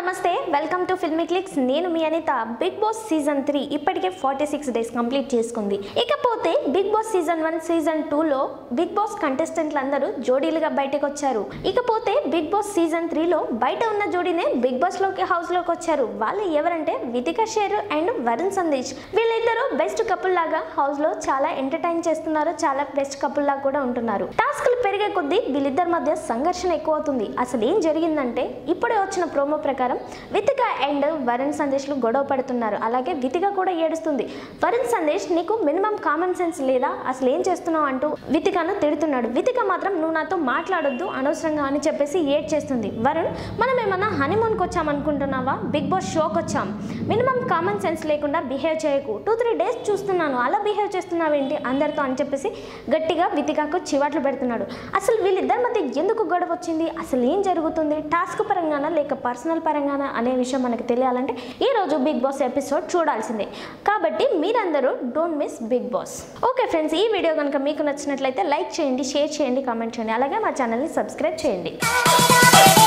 నమస్తే welcome to Filmy Clicks నేను మీ Anitha Bigg Boss season three ఇప్పటికే ఫార్టీ సిక్స్ డేస్ కంప్లీట్ చేసుకుంది ఇకపోతే Bigg Boss season one season టూలో బిగ్ బాస్ కంటెస్టెంట్లు అందరూ జోడీలుగా బయటకు వచ్చారు ఇకపోతే బిగ్ బాస్ సీజన్ త్రీలో బయట ఉన్న జోడీనే బిగ్ బాస్ లోకి హౌస్ లోకి వచ్చారు వాళ్ళు ఎవరంటే వితిక షేర్ అండ్ వరుణ్ సందేశ్ వీళ్ళిద్దరూ బెస్ట్ కపుల్ లాగా హౌస్ లో చాలా ఎంటర్టైన్ చేస్తున్నారు చాలా బెస్ట్ కపుల్ లాగా కూడా ఉంటున్నారు టాస్క్లు పెరిగే కొద్దీ వీళ్ళిద్దరి మధ్య సంఘర్షణ ఎక్కువ అవుతుంది అసలు ఏం జరిగిందంటే ఇప్పుడే వచ్చిన ప్రోమో ప్రకారం వితిక అండ్ వరుణ్ సందేశ్లు గొడవ పడుతున్నారు అలాగే వితిక కూడా ఏడుస్తుంది వరుణ్ సందేశ్ నీకు మినిమం కామన్ సెన్స్ లేదా అసలు ఏం చేస్తున్నావు అంటూ వితికను తిడుతున్నాడు వితిక మాత్రం నువ్వు నాతో మాట్లాడొద్దు అనవసరంగా అని చెప్పేసి ఏడ్ చేస్తుంది వరుణ్ మనం ఏమన్నా హనీమూన్కి వచ్చాం అనుకుంటున్నావా బిగ్ బాస్ షోకి వచ్చాం మినిమం కామన్ సెన్స్ లేకుండా బిహేవ్ చేయకు టూ త్రీ డేస్ చూస్తున్నాను అలా బిహేవ్ చేస్తున్నావేంటి అందరితో అని చెప్పేసి గట్టిగా వితికాకు చివాట్లు పెడుతున్నాడు అసలు వీళ్ళిద్దరి మధ్య ఎందుకు గొడవ వచ్చింది అసలు ఏం జరుగుతుంది టాస్క్ పరంగానా లేక పర్సనల్ పరంగానా అనే విషయం మనకు తెలియాలంటే ఈరోజు బిగ్ బాస్ ఎపిసోడ్ చూడాల్సిందే కాబట్టి మీరందరూ don't miss Bigg Boss okay friends ఈ వీడియో కనుక మీకు నచ్చినట్లయితే లైక్ చేయండి షేర్ చేయండి కామెంట్ చేయండి అలాగే మా ఛానల్ని సబ్స్క్రైబ్ చేయండి